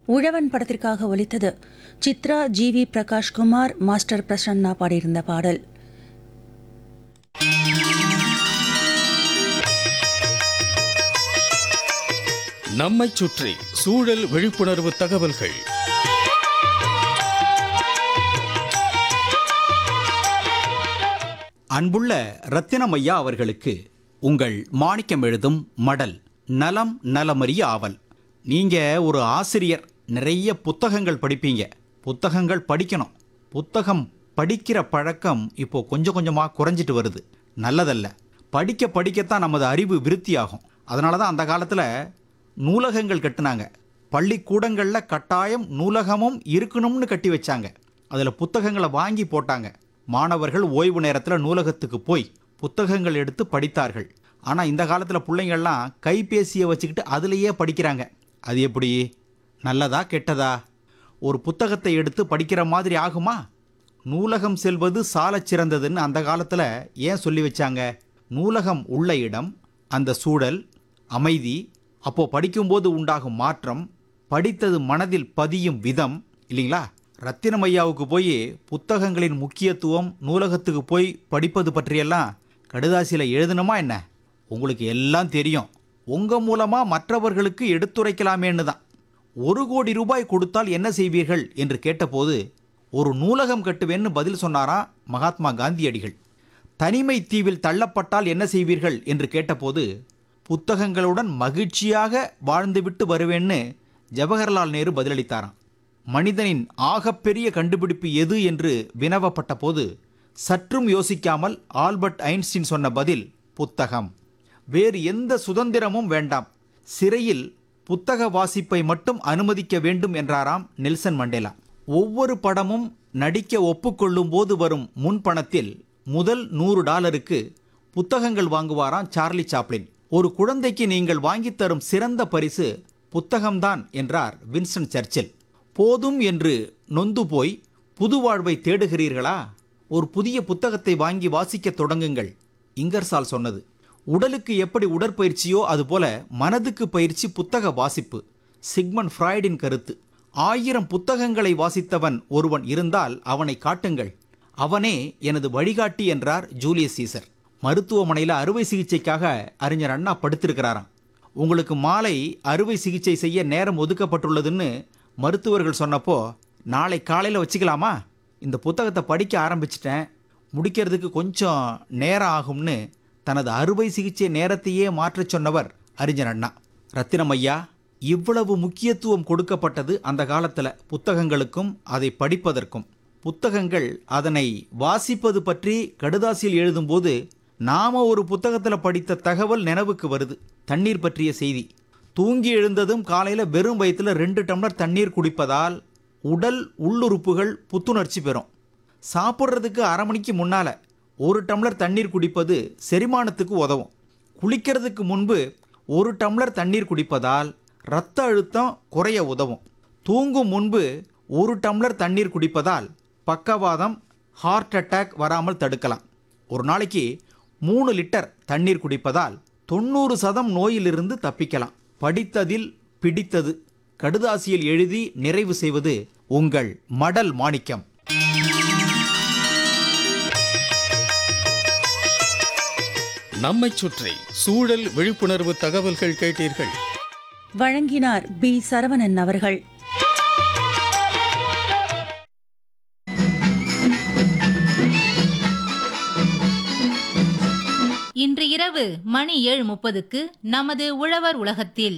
உழவன் படத்திற்காக ஒலித்தது சித்ரா ஜி வி பிரகாஷ்குமார் மாஸ்டர் பிரசன்னா பாடியிருந்த பாடல் நம்மைச் சுற்றி சூழல் விழிப்புணர்வு தகவல்கள் அன்புள்ள ரத்தினமையா அவர்களுக்கு உங்கள் மாணிக்கம் எழுதும் மடல் நலம் நலமறிய ஆவல் நீங்க ஒரு ஆசிரியர் நிறைய புத்தகங்கள் படிப்பீங்க புத்தகங்கள் படிக்கணும் புத்தகம் படிக்கிற பழக்கம் இப்போ கொஞ்சம் கொஞ்சமாக குறைஞ்சிட்டு வருது நல்லதல்ல படிக்க படிக்கத்தான் நமது அறிவு விருத்தியாகும் அதனால தான் அந்த காலத்தில் நூலகங்கள் கட்டுனாங்க பள்ளிக்கூடங்களில் கட்டாயம் நூலகமும் இருக்கணும்னு கட்டி வச்சாங்க அதில் புத்தகங்களை வாங்கி போட்டாங்க மாணவர்கள் ஓய்வு நேரத்தில் நூலகத்துக்கு போய் புத்தகங்கள் எடுத்து படித்தார்கள் ஆனால் இந்த காலத்தில் பிள்ளைங்கள்லாம் கைபேசியை வச்சுக்கிட்டு அதுலேயே படிக்கிறாங்க அது எப்படி நல்லதா கெட்டதா ஒரு புத்தகத்தை எடுத்து படிக்கிற மாதிரி ஆகுமா நூலகம் செல்வது சாலச் சிறந்ததுன்னு அந்த காலத்தில் ஏன் சொல்லி வச்சாங்க நூலகம் உள்ள இடம் அந்த சூழல் அமைதி அப்போ படிக்கும்போது உண்டாகும் மாற்றம் படித்தது மனதில் பதியும் விதம் இல்லைங்களா ரத்தினமையாவுக்கு போய் புத்தகங்களின் முக்கியத்துவம் நூலகத்துக்கு போய் படிப்பது பற்றியெல்லாம் கடுதாசியில் எழுதணுமா என்ன உங்களுக்கு எல்லாம் தெரியும் உங்கள் மூலமாக மற்றவர்களுக்கு எடுத்துரைக்கலாமேன்னு தான் ஒரு கோடி ரூபாய் கொடுத்தால் என்ன செய்வீர்கள் என்று கேட்டபோது ஒரு நூலகம் கட்டுவேன்னு பதில் சொன்னாராம் மகாத்மா காந்தியடிகள் தனிமை தீவில் தள்ளப்பட்டால் என்ன செய்வீர்கள் என்று கேட்டபோது புத்தகங்களுடன் மகிழ்ச்சியாக வாழ்ந்துவிட்டு வருவேன்னு ஜவஹர்லால் நேரு பதிலளித்தாராம் மனிதனின் ஆகப்பெரிய கண்டுபிடிப்பு எது என்று வினவப்பட்ட போது சற்றும் யோசிக்காமல் ஆல்பர்ட் ஐன்ஸ்டீன் சொன்ன பதில் புத்தகம் வேறு எந்த சுதந்திரமும் வேண்டாம் சிறையில் புத்தக வாசிப்பை மட்டும் அனுமதிக்க வேண்டும் என்றாராம் நெல்சன் மண்டேலா ஒவ்வொரு படமும் நடிக்க ஒப்புக்கொள்ளும் போது வரும் முன்பணத்தில் முதல் நூறு டாலருக்கு புத்தகங்கள் வாங்குவாராம் சார்லி சாப்ளின் ஒரு குழந்தைக்கு நீங்கள் வாங்கித் தரும் சிறந்த பரிசு புத்தகம்தான் என்றார் வின்ஸ்டன் சர்ச்சில் போதும் என்று நொந்து போய் புது வாழ்வை தேடுகிறீர்களா ஒரு புதிய புத்தகத்தை வாங்கி வாசிக்கத் தொடங்குங்கள் இங்கர்சால் சொன்னது உடலுக்கு எப்படி உடற்பயிற்சியோ அதுபோல மனதுக்கு பயிற்சி புத்தக வாசிப்பு சிக்மன் ஃப்ராய்டின் கருத்து ஆயிரம் புத்தகங்களை வாசித்தவன் ஒருவன் இருந்தால் அவனை காட்டுங்கள் அவனே எனது வழிகாட்டி என்றார் ஜூலியஸ் சீசர் மருத்துவமனையில் அறுவை சிகிச்சைக்காக அறிஞர் அண்ணா படுத்திருக்கிறாராம் உங்களுக்கு மாலை அறுவை சிகிச்சை செய்ய நேரம் ஒதுக்கப்பட்டுள்ளதுன்னு மருத்துவர்கள் சொன்னப்போ நாளை காலையில் வச்சுக்கலாமா இந்த புத்தகத்தை படிக்க ஆரம்பிச்சிட்டேன் முடிக்கிறதுக்கு கொஞ்சம் நேரம் ஆகும்னு தனது அறுவை சிகிச்சை நேரத்தையே மாற்றச் சொன்னவர் அறிஞர் அண்ணா ரத்தினம் ஐயா இவ்வளவு முக்கியத்துவம் கொடுக்கப்பட்டது அந்த காலத்தில் புத்தகங்களுக்கும் அதை படிப்பதற்கும் புத்தகங்கள் அதனை வாசிப்பது பற்றி கடுதாசியில் எழுதும்போது நாம ஒரு புத்தகத்தில் படித்த தகவல் நினைவுக்கு வருது தண்ணீர் பற்றிய செய்தி தூங்கி எழுந்ததும் காலையில் வெறும் வயிற்றுல ரெண்டு டம்ளர் தண்ணீர் குடிப்பதால் உடல் உள்ளுறுப்புகள் புத்துணர்ச்சி பெறும் சாப்பிட்றதுக்கு அரை மணிக்கு முன்னால் ஒரு டம்ளர் தண்ணீர் குடிப்பது செரிமானத்துக்கு உதவும் குளிக்கிறதுக்கு முன்பு ஒரு டம்ளர் தண்ணீர் குடிப்பதால் இரத்த அழுத்தம் குறைய உதவும் தூங்கும் முன்பு ஒரு டம்ளர் தண்ணீர் குடிப்பதால் பக்கவாதம் ஹார்ட் அட்டாக் வராமல் தடுக்கலாம் ஒரு நாளைக்கு மூணு லிட்டர் தண்ணீர் குடிப்பதால் தொண்ணூறு சதம் நோயிலிருந்து தப்பிக்கலாம் படித்ததில் பிடித்தது கடுதாசியில் எழுதி நிறைவு செய்வது உங்கள் மடல் மாணிக்கம் நம்மைச் சுற்றி சூழல் விழிப்புணர்வு தகவல்கள் கேட்டீர்கள் வழங்கினார் பி சரவணன் அவர்கள் இன்று இரவு மணி ஏழு முப்பதுக்கு நமது உழவர் உலகத்தில்